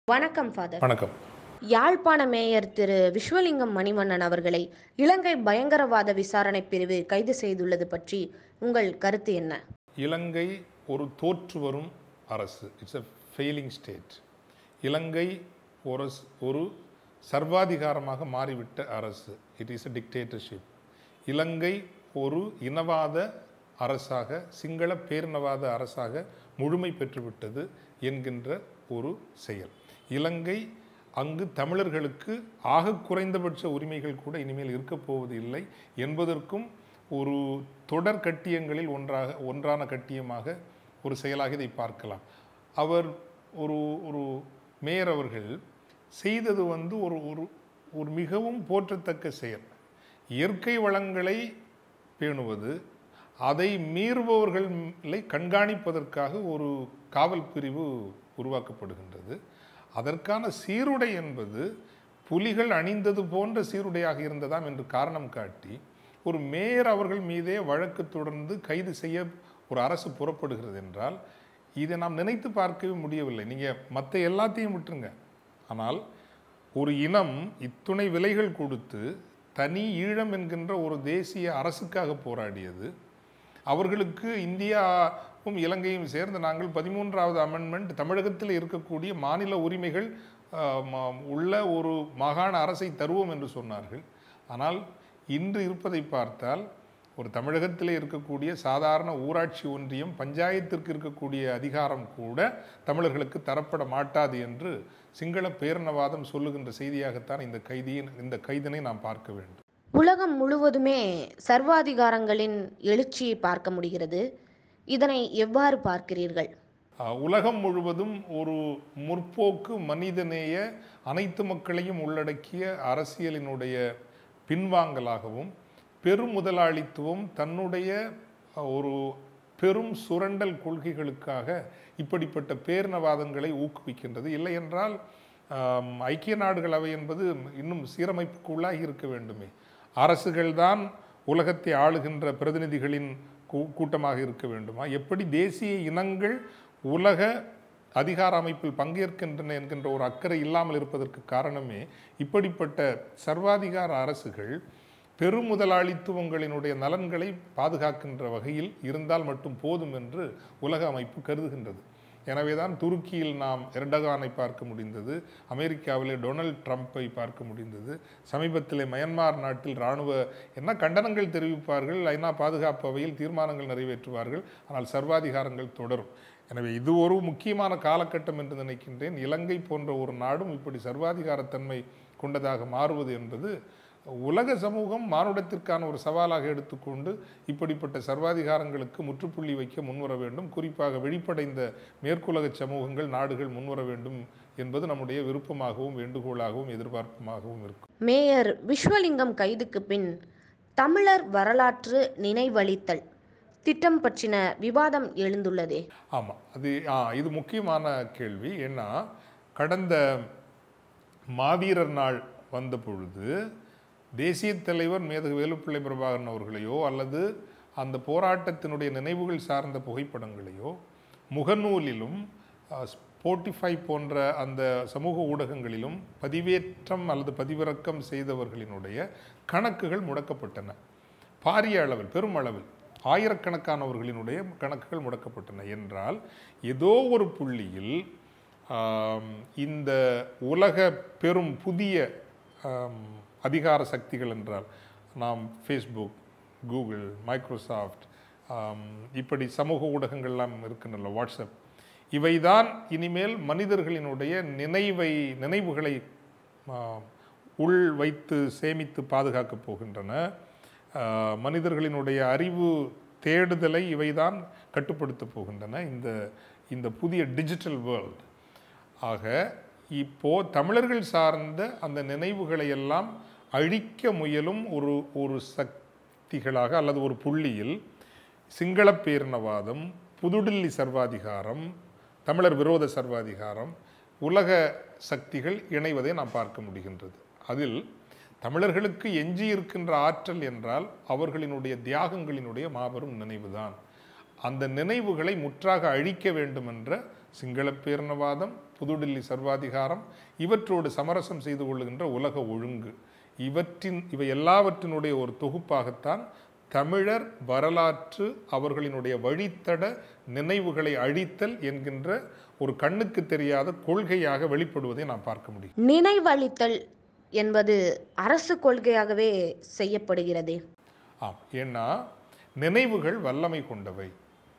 வணக்கம் ஃபாதர் வணக்கம் யாழ்ப்பாண மேயர் திரு விஸ்வலிங்கம் மணிவண்ணன் அவர்களை இலங்கை பயங்கரவாத விசாரணை பிரிவு கைது செய்துள்ளது பற்றி உங்கள் கருத்து என்ன இலங்கை ஒரு தோற்று வரும் அரசு it's a failing state Ilangai ஒரு ஸ்- ஒரு சர்வாதிகாரமாக மாறிவிட்ட அரசு it is a dictatorship Ilangai ஒரு இனவாத அரசாக சிங்கள பேரினவாத அரசாக முழுமை பெற்றுவிட்டது என்கின்ற ஒரு செயல் இலங்கை அங்கு தமிழர்களுக்கு ஆக குறைந்தபட்ச உரிமைகள் கூட இனிமேல் இருக்கப் போவது இல்லை என்பதற்கும் ஒரு தொடர் கட்டியங்களில் ஒன்றாக ஒன்றான கட்டியமாக ஒரு செயலாக இதை பார்க்கலாம் அவர் ஒரு ஒரு மேயர் அவர்கள் செய்தது வந்து ஒரு ஒரு ஒரு மிகவும் போற்றத்தக்க செயல் இயற்கை வளங்களை பேணுவது அதை மீறுபவர்களை கண்காணிப்பதற்காக ஒரு காவல் பிரிவு உருவாக்கப்படுகின்றது அதற்கான சீருடை என்பது புலிகள் அணிந்தது போன்ற சீருடையாக இருந்ததாம் என்று காரணம் காட்டி ஒரு மேயர் அவர்கள் மீதே வழக்கு தொடர்ந்து கைது செய்ய ஒரு அரசு புறப்படுகிறது என்றால் இதை நாம் நினைத்து பார்க்கவே முடியவில்லை நீங்கள் மற்ற எல்லாத்தையும் விட்டுருங்க ஆனால் ஒரு இனம் இத்துணை விலைகள் கொடுத்து தனி ஈழம் என்கின்ற ஒரு தேசிய அரசுக்காக போராடியது அவர்களுக்கு இந்தியாவும் இலங்கையும் சேர்ந்து நாங்கள் பதிமூன்றாவது அமெண்ட்மெண்ட் தமிழகத்தில் இருக்கக்கூடிய மாநில உரிமைகள் ஆஹ், ம- உள்ள ஒரு மாகாண அரசை தருவோம் என்று சொன்னார்கள் ஆனால் இன்று இருப்பதை பார்த்தால் ஒரு தமிழகத்திலே இருக்கக்கூடிய சாதாரண ஊராட்சி ஒன்றியம் பஞ்சாயத்திற்கு இருக்கக்கூடிய அதிகாரம் கூட தமிழர்களுக்கு தரப்பட மாட்டாது என்று சிங்கள பேரினவாதம் சொல்லுகின்ற செய்தியாகத்தான் இந்த கைதியின் இந்த கைதினை நாம் பார்க்க வேண்டும் உலகம் முழுவதுமே சர்வாதிகாரங்களின் எழுச்சியை பார்க்க முடிகிறது இதனை எவ்வாறு பார்க்கிறீர்கள் அஹ், உலகம் முழுவதும் ஒரு முற்போக்கு மனிதநேய அனைத்து மக்களையும் உள்ளடக்கிய அரசியலினுடைய பின்வாங்கலாகவும் பெருமுதலாளித்துவம் தன்னுடைய அஹ், ஒரு பெரும் சுரண்டல் கொள்கைகளுக்காக இப்படிப்பட்ட பேரினவாதங்களை ஊக்குவிக்கின்றது இல்லை என்றால் ஆம், ஐக்கிய நாடுகள் அவை என்பது இன்னும் சீரமைப்புக்குள்ளாகி இருக்க வேண்டுமே அரசுகள்தான் உலகத்தை ஆளுகின்ற பிரதிநிதிகளின் கூ- கூட்டமாக இருக்க வேண்டுமா எப்படி தேசிய இனங்கள் உலக அதிகார அமைப்பில் பங்கேற்கின்றன என்கின்ற ஒரு அக்கறை இல்லாமல் இருப்பதற்கு காரணமே இப்படிப்பட்ட சர்வாதிகார அரசுகள் பெருமுதலாளித்துவங்களினுடைய நலன்களை பாதுகாக்கின்ற வகையில் இருந்தால் மட்டும் போதும் என்று உலக அமைப்பு கருதுகின்றது எனவேதான் துருக்கியில் நாம் எர்டகானை பார்க்க முடிந்தது அமெரிக்காவிலே டொனால்ட் ட்ரம்ப்பை பார்க்க முடிந்தது சமீபத்திலே மயன்மார் நாட்டில் இராணுவ என்ன கண்டனங்கள் தெரிவிப்பார்கள் ஐநா பாதுகாப்பு அவையில் தீர்மானங்கள் நிறைவேற்றுவார்கள் ஆனால் சர்வாதிகாரங்கள் தொடரும் எனவே இது ஒரு முக்கியமான காலகட்டம் என்று நினைக்கின்றேன் இலங்கை போன்ற ஒரு நாடும் இப்படி சர்வாதிகாரத்தன்மை கொண்டதாக மாறுவது என்பது உலக சமூகம் மானுடத்திற்கான ஒரு சவாலாக எடுத்துக்கொண்டு இப்படிப்பட்ட சர்வாதிகாரங்களுக்கு முற்றுப்புள்ளி வைக்க முன்வர வேண்டும் குறிப்பாக வெளிப்படைந்த மேற்குலக சமூகங்கள் நாடுகள் முன்வர வேண்டும் என்பது நம்முடைய விருப்பமாகவும் வேண்டுகோளாகவும் எதிர்பார்ப்புமாகவும் இருக்கும் மேயர் விஸ்வலிங்கம் கைதுக்கு பின் தமிழர் வரலாற்று நினைவளித்தல் திட்டம் பற்றின விவாதம் எழுந்துள்ளதே ஆமாம் அது ஆ இது முக்கியமான கேள்வி ஏன்னா கடந்த மாவீரர் நாள் வந்த பொழுது தேசிய தலைவர் மேதகு வேலுப்பிள்ளை பிரபாகரன் அவர்களையோ அல்லது அந்த போராட்டத்தினுடைய நினைவுகள் சார்ந்த புகைப்படங்களையோ முகநூலிலும் ஸ்போட்டிஃபை போன்ற அந்த சமூக ஊடகங்களிலும் பதிவேற்றம் அல்லது பதிவிறக்கம் செய்தவர்களினுடைய கணக்குகள் முடக்கப்பட்டன பாரிய அளவில் பெரும் அளவில் ஆயிரக்கணக்கானவர்களினுடைய கணக்குகள் முடக்கப்பட்டன என்றால் ஏதோ ஒரு புள்ளியில் ஆம், இந்த உலக பெரும் புதிய ஆம், அதிகார சக்திகள் என்றால் நாம் ஃபேஸ்புக் கூகுள் மைக்ரோசாஃப்ட் ஆம், இப்படி சமூக ஊடகங்கள்லாம் இருக்கின்றன வாட்ஸ்அப் இவைதான் இனிமேல் மனிதர்களினுடைய நினைவை நினைவுகளை ஆ, உள் வைத்து சேமித்து பாதுகாக்கப் போகின்றன ஆ, மனிதர்களினுடைய அறிவு தேடுதலை இவைதான் கட்டுப்படுத்தப் போகின்றன இந்த இந்த புதிய டிஜிட்டல் வேர்ல்ட் ஆக இப்போ தமிழர்கள் சார்ந்த அந்த நினைவுகளை எல்லாம் அழிக்க முயலும் ஒரு ஒரு சக்திகளாக அல்லது ஒரு புள்ளியில் சிங்கள பேரினவாதம் புதுடில்லி சர்வாதிகாரம் தமிழர் விரோத சர்வாதிகாரம் உலக சக்திகள் இணைவதை நாம் பார்க்க முடிகின்றது அதில் தமிழர்களுக்கு எஞ்சி இருக்கின்ற ஆற்றல் என்றால் அவர்களினுடைய தியாகங்களினுடைய மாபெரும் நினைவுதான் அந்த நினைவுகளை முற்றாக அழிக்க வேண்டும் என்ற சிங்கள பேரினவாதம் புதுடில்லி சர்வாதிகாரம் இவற்றோடு சமரசம் செய்து கொள்ளுகின்ற உலக ஒழுங்கு இவற்றின் இவை எல்லாவற்றினுடைய ஒரு தொகுப்பாகத்தான் தமிழர் வரலாற்று அவர்களினுடைய வழித்தட நினைவுகளை அழித்தல் என்கின்ற ஒரு கண்ணுக்கு தெரியாத கொள்கையாக வெளிப்படுவதை நாம் பார்க்க முடியும் நினைவளித்தல் என்பது அரசு கொள்கையாகவே செய்யப்படுகிறதே ஆம் ஏன்னா நினைவுகள் வல்லமை கொண்டவை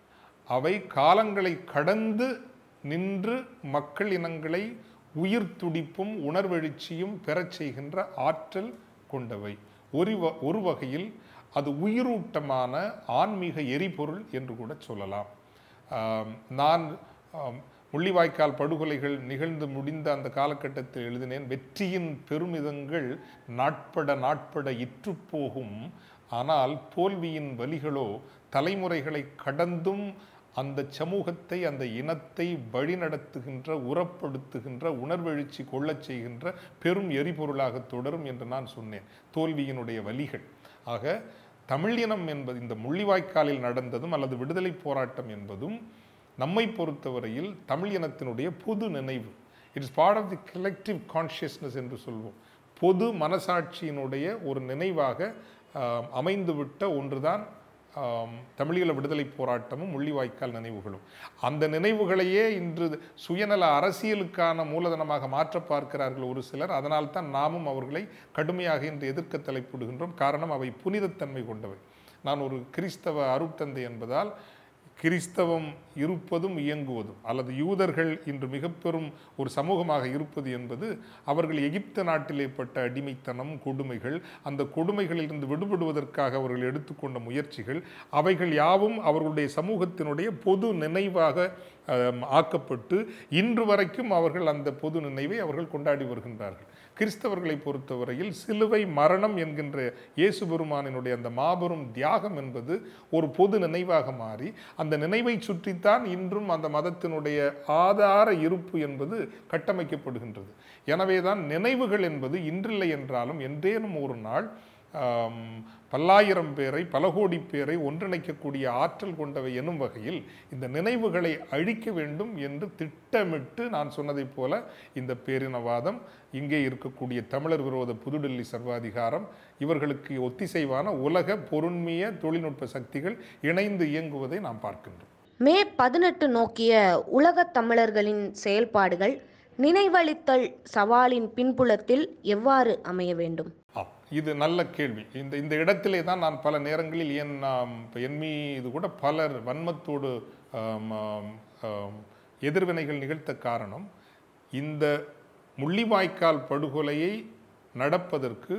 அவை காலங்களை கடந்து நின்று மக்கள் இனங்களை உயிர் துடிப்பும் உணர்வெழுச்சியும் பெறச் செய்கின்ற ஆற்றல் கொண்டவை ஒரு வ- ஒரு வகையில் அது உயிரூட்டமான ஆன்மீக எரிபொருள் என்று கூட சொல்லலாம் ஆம், நான் ஆம், முள்ளிவாய்க்கால் படுகொலைகள் நிகழ்ந்து முடிந்த அந்த காலகட்டத்தில் எழுதினேன் வெற்றியின் பெருமிதங்கள் நாட்பட நாட்பட இற்றுப்போகும் ஆனால் தோல்வியின் வலிகளோ தலைமுறைகளை கடந்தும் அந்த சமூகத்தை அந்த இனத்தை வழிநடத்துகின்ற உரப்படுத்துகின்ற உணர்வெழுச்சி கொள்ளச் செய்கின்ற பெரும் எரிபொருளாக தொடரும் என்று நான் சொன்னேன் தோல்வியினுடைய வலிகள் ஆக தமிழ் இனம் என்பது இந்த முள்ளிவாய்க்காலில் நடந்ததும் அல்லது விடுதலை போராட்டம் என்பதும் நம்மை பொறுத்தவரையில் தமிழ் இனத்தினுடைய பொது நினைவு it's part of the collective consciousness என்று சொல்வோம் பொது மனசாட்சியினுடைய ஒரு நினைவாக ஆம், அமைந்துவிட்ட ஒன்றுதான் ஆம், தமிழீழ விடுதலை போராட்டமும் முள்ளிவாய்க்கால் நினைவுகளும் அந்த நினைவுகளையே இன்று சுயநல அரசியலுக்கான மூலதனமாக மாற்ற பார்க்கிறார்கள் ஒரு சிலர் அதனால் தான் நாமும் அவர்களை கடுமையாக இன்று எதிர்க்க தலைப்படுகின்றோம் காரணம் அவை புனிதத்தன்மை கொண்டவை நான் ஒரு கிறிஸ்தவ அருட்தந்தை என்பதால் கிறிஸ்தவம் இருப்பதும் இயங்குவதும் அல்லது யூதர்கள் இன்று மிக பெரும் ஒரு சமூகமாக இருப்பது என்பது அவர்கள் எகிப்து நாட்டிலே பட்ட அடிமைத்தனம் கொடுமைகள் அந்த கொடுமைகளிலிருந்து விடுபடுவதற்காக அவர்கள் எடுத்துக்கொண்ட முயற்சிகள் அவைகள் யாவும் அவர்களுடைய சமூகத்தினுடைய பொது நினைவாக அம், ஆக்கப்பட்டு இன்று வரைக்கும் அவர்கள் அந்த பொது நினைவை அவர்கள் கொண்டாடி வருகின்றார்கள் கிறிஸ்தவர்களை பொறுத்தவரையில் சிலுவை மரணம் என்கின்ற இயேசு பெருமானினுடைய அந்த மாபெரும் தியாகம் என்பது ஒரு பொது நினைவாக மாறி அந்த நினைவை சுற்றித்தான் இன்றும் அந்த மதத்தினுடைய ஆதார இருப்பு என்பது கட்டமைக்கப்படுகின்றது எனவேதான் நினைவுகள் என்பது இன்றில்லை என்றாலும் என்றேனும் ஒரு நாள் ஆம், பல்லாயிரம் பேரை பல கோடி பேரை ஒன்றிணைக்கக்கூடிய ஆற்றல் கொண்டவை எனும் வகையில் இந்த நினைவுகளை அழிக்க வேண்டும் என்று திட்டமிட்டு நான் சொன்னதைப் போல இந்த பேரினவாதம் இங்கே இருக்கக்கூடிய தமிழர் விரோத புதுடில்லி சர்வாதிகாரம் இவர்களுக்கு ஒத்திசைவான உலக பொருண்மைய தொழில்நுட்ப சக்திகள் இணைந்து இயங்குவதை நாம் பார்க்கின்றோம் மே பதினெட்டு நோக்கிய உலகத் தமிழர்களின் செயல்பாடுகள் நினைவளித்தல் சவாலின் பின்புலத்தில் எவ்வாறு அமைய வேண்டும் ஆம் இது நல்ல கேள்வி இந்த இந்த இடத்திலே தான் நான் பல நேரங்களில் என் ஆம், இப்ப என் மீது கூட பலர் வன்மத்தோடு ஆம், ஆம், ஆம், எதிர்வினைகள் நிகழ்த்த காரணம் இந்த முள்ளிவாய்க்கால் படுகொலையை நடப்பதற்கு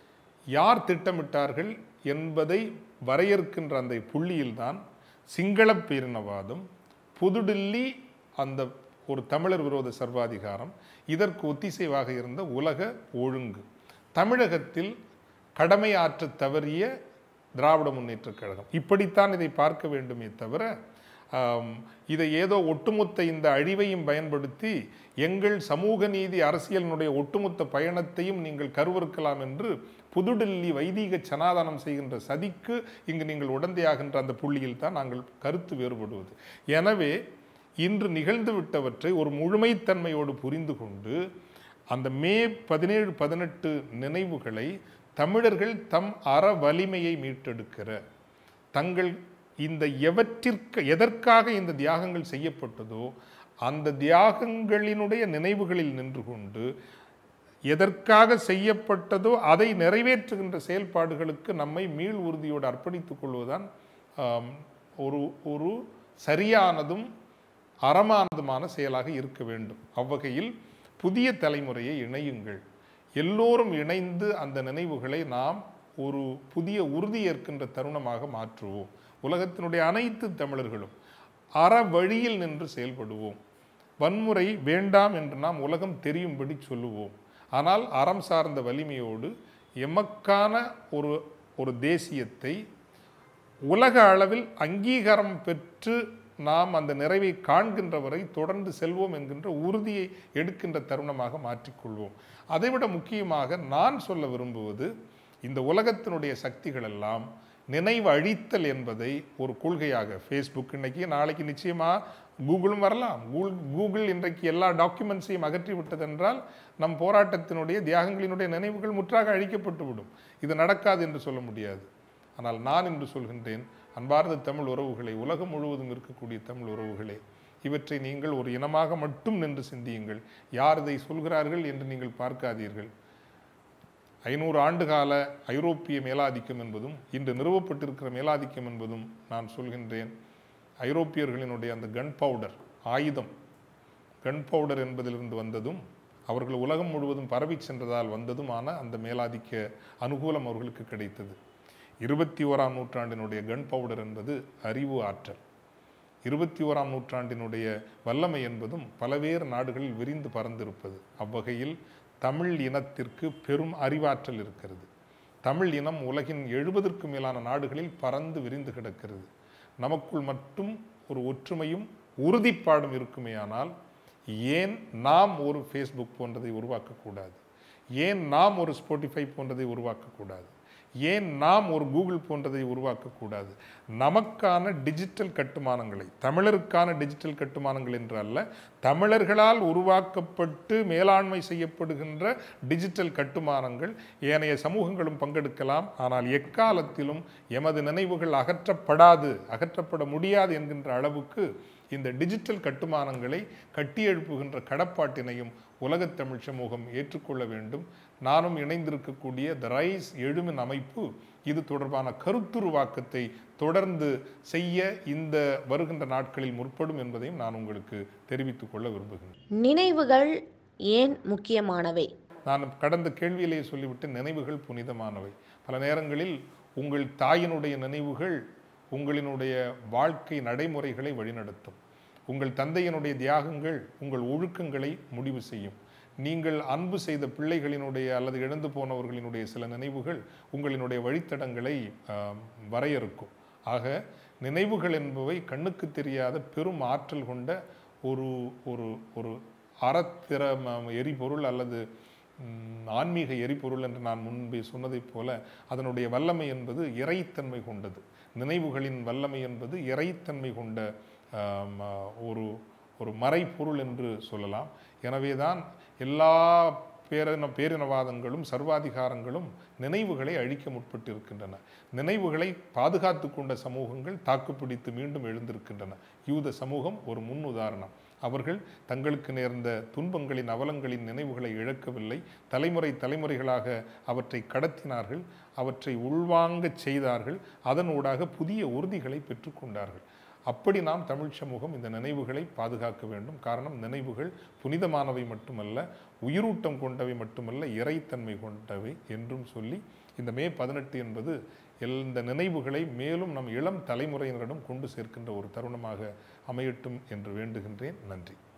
யார் திட்டமிட்டார்கள் என்பதை வரையறுக்கின்ற அந்த புள்ளியில்தான் சிங்களப் பேரினவாதம் புதுடில்லி அந்த ஒரு தமிழர் விரோத சர்வாதிகாரம் இதற்கு ஒத்திசைவாக இருந்த உலக ஒழுங்கு தமிழகத்தில் கடமையாற்ற தவறிய திராவிட முன்னேற்றக் கழகம் இப்படித்தான் இதை பார்க்க வேண்டுமே தவிர ஆம், இதை ஏதோ ஒட்டுமொத்த இந்த அழிவையும் பயன்படுத்தி எங்கள் சமூக நீதி அரசியலினுடைய ஒட்டுமொத்த பயணத்தையும் நீங்கள் கருவறுக்கலாம் என்று புதுடில்லி வைதீக சனாதனம் செய்கின்ற சதிக்கு இங்கு நீங்கள் உடந்தையாகின்ற அந்த புள்ளியில் தான் நாங்கள் கருத்து வேறுபடுவது எனவே இன்று நிகழ்ந்து விட்டவற்றை ஒரு முழுமைத்தன்மையோடு புரிந்து கொண்டு அந்த மே பதினேழு பதினெட்டு நினைவுகளை தமிழர்கள் தம் அற வலிமையை மீட்டெடுக்கிற தங்கள் இந்த எவற்றிற்கு எதற்காக இந்த தியாகங்கள் செய்யப்பட்டதோ அந்த தியாகங்களினுடைய நினைவுகளில் நின்று கொண்டு எதற்காக செய்யப்பட்டதோ அதை நிறைவேற்றுகின்ற செயல்பாடுகளுக்கு நம்மை மீள் உறுதியோடு அர்ப்பணித்துக் கொள்வதுதான் ஆம், ஒரு ஒரு சரியானதும் அறமானதுமான செயலாக இருக்க வேண்டும் அவ்வகையில் புதிய தலைமுறையை இணையுங்கள் எல்லோரும் இணைந்து அந்த நினைவுகளை நாம் ஒரு புதிய உறுதி ஏற்கின்ற தருணமாக மாற்றுவோம் உலகத்தினுடைய அனைத்து தமிழர்களும் அற வழியில் நின்று செயல்படுவோம் வன்முறை வேண்டாம் என்று நாம் உலகம் தெரியும்படி சொல்லுவோம் ஆனால் அறம் சார்ந்த வலிமையோடு எமக்கான ஒரு ஒரு தேசியத்தை உலக அளவில் அங்கீகாரம் பெற்று நாம் அந்த நிறைவை காண்கின்ற வரை தொடர்ந்து செல்வோம் என்கின்ற உறுதியை எடுக்கின்ற தருணமாக மாற்றிக்கொள்வோம் அதைவிட முக்கியமாக நான் சொல்ல விரும்புவது இந்த உலகத்தினுடைய சக்திகள் எல்லாம் நினைவு அழித்தல் என்பதை ஒரு கொள்கையாக ஃபேஸ்புக் இன்னைக்கு நாளைக்கு நிச்சயமாக கூகுளும் வரலாம் கூகுள் கூகுள் இன்றைக்கு எல்லா டாக்குமெண்ட்ஸையும் அகற்றி விட்டதென்றால் நம் போராட்டத்தினுடைய தியாகங்களினுடைய நினைவுகள் முற்றாக அழிக்கப்பட்டு விடும் இது நடக்காது என்று சொல்ல முடியாது ஆனால் நான் என்று சொல்கின்றேன் அன்பார்ந்த தமிழ் உறவுகளை உலகம் முழுவதும் இருக்கக்கூடிய தமிழ் உறவுகளே இவற்றை நீங்கள் ஒரு இனமாக மட்டும் நின்று சிந்தியுங்கள் யார் இதை சொல்கிறார்கள் என்று நீங்கள் பார்க்காதீர்கள் ஐநூறு ஆண்டுகால ஐரோப்பிய மேலாதிக்கம் என்பதும் இன்று நிறுவப்பட்டிருக்கிற மேலாதிக்கம் என்பதும் நான் சொல்கின்றேன் ஐரோப்பியர்களினுடைய அந்த கன் பவுடர் ஆயுதம் கன் பவுடர் என்பதிலிருந்து வந்ததும் அவர்கள் உலகம் முழுவதும் பரவி சென்றதால் வந்ததுமான அந்த மேலாதிக்க அனுகூலம் அவர்களுக்கு கிடைத்தது இருபத்தி ஓராம் நூற்றாண்டினுடைய கன் பவுடர் என்பது அறிவு ஆற்றல் இருபத்தி ஓராம் நூற்றாண்டினுடைய வல்லமை என்பதும் பலவேறு நாடுகளில் விரிந்து பறந்திருப்பது அவ்வகையில் தமிழ் இனத்திற்கு பெரும் அறிவாற்றல் இருக்கிறது தமிழ் இனம் உலகின் எழுபதற்கும் மேலான நாடுகளில் பறந்து விரிந்து கிடக்கிறது நமக்குள் மட்டும் ஒரு ஒற்றுமையும் உறுதிப்பாடும் இருக்குமேயானால் ஏன் நாம் ஒரு ஃபேஸ்புக் போன்றதை உருவாக்கக்கூடாது ஏன் நாம் ஒரு ஸ்போட்டிஃபை போன்றதை உருவாக்கக்கூடாது ஏன் நாம் ஒரு கூகுள் போன்றதை உருவாக்கக்கூடாது நமக்கான டிஜிட்டல் கட்டுமானங்களை தமிழருக்கான டிஜிட்டல் கட்டுமானங்கள் என்று அல்ல தமிழர்களால் உருவாக்கப்பட்டு மேலாண்மை செய்யப்படுகின்ற டிஜிட்டல் கட்டுமானங்கள் ஏனைய சமூகங்களும் பங்கெடுக்கலாம் ஆனால் எக்காலத்திலும் எமது நினைவுகள் அகற்றப்படாது அகற்றப்பட முடியாது என்கின்ற அளவுக்கு இந்த டிஜிட்டல் கட்டுமானங்களை கட்டியெழுப்புகின்ற கடப்பாட்டினையும் உலகத் தமிழ் சமூகம் ஏற்றுக்கொள்ள வேண்டும் நானும் இணைந்திருக்கக்கூடிய த ரைஸ் எழுமின் அமைப்பு இது தொடர்பான கருத்துருவாக்கத்தை தொடர்ந்து செய்ய இந்த வருகின்ற நாட்களில் முற்படும் என்பதையும் நான் உங்களுக்கு தெரிவித்துக் கொள்ள விரும்புகிறேன் நினைவுகள் ஏன் முக்கியமானவை நான் கடந்த கேள்வியிலேயே சொல்லிவிட்டு நினைவுகள் புனிதமானவை பல நேரங்களில் உங்கள் தாயினுடைய நினைவுகள் உங்களினுடைய வாழ்க்கை நடைமுறைகளை வழிநடத்தும் உங்கள் தந்தையினுடைய தியாகங்கள் உங்கள் ஒழுக்கங்களை முடிவு செய்யும் நீங்கள் அன்பு செய்த பிள்ளைகளினுடைய அல்லது இழந்து போனவர்களினுடைய சில நினைவுகள் உங்களினுடைய வழித்தடங்களை ஆம், வரையறுக்கும் ஆக நினைவுகள் என்பவை கண்ணுக்கு தெரியாத பெரும் ஆற்றல் கொண்ட ஒரு ஒரு ஒரு அறத்திற ம- எரிபொருள் அல்லது ம், ஆன்மீக எரிபொருள் என்று நான் முன்பே சொன்னதைப் போல அதனுடைய வல்லமை என்பது இறைத்தன்மை கொண்டது நினைவுகளின் வல்லமை என்பது இறைத்தன்மை கொண்ட ஆம், ஆ, ஒரு ஒரு மறைப்பொருள் என்று சொல்லலாம் எனவேதான் எல்லா பேரின பேரினவாதங்களும் சர்வாதிகாரங்களும் நினைவுகளை அழிக்க முற்பட்டு இருக்கின்றன நினைவுகளை பாதுகாத்து கொண்ட சமூகங்கள் தாக்குப்பிடித்து மீண்டும் எழுந்திருக்கின்றன யூத சமூகம் ஒரு முன் உதாரணம் அவர்கள் தங்களுக்கு நேர்ந்த துன்பங்களின் அவலங்களின் நினைவுகளை இழக்கவில்லை தலைமுறை தலைமுறைகளாக அவற்றை கடத்தினார்கள் அவற்றை உள்வாங்கச் செய்தார்கள் அதனூடாக புதிய உறுதிகளை பெற்றுக்கொண்டார்கள் அப்படி நாம் தமிழ் சமூகம் இந்த நினைவுகளை பாதுகாக்க வேண்டும் காரணம் நினைவுகள் புனிதமானவை மட்டுமல்ல உயிரூட்டம் கொண்டவை மட்டுமல்ல இறைத்தன்மை கொண்டவை என்றும் சொல்லி இந்த மே பதினெட்டு என்பது எல்- இந்த நினைவுகளை மேலும் நம் இளம் தலைமுறையினரிடம் கொண்டு சேர்க்கின்ற ஒரு தருணமாக அமையட்டும் என்று வேண்டுகின்றேன் நன்றி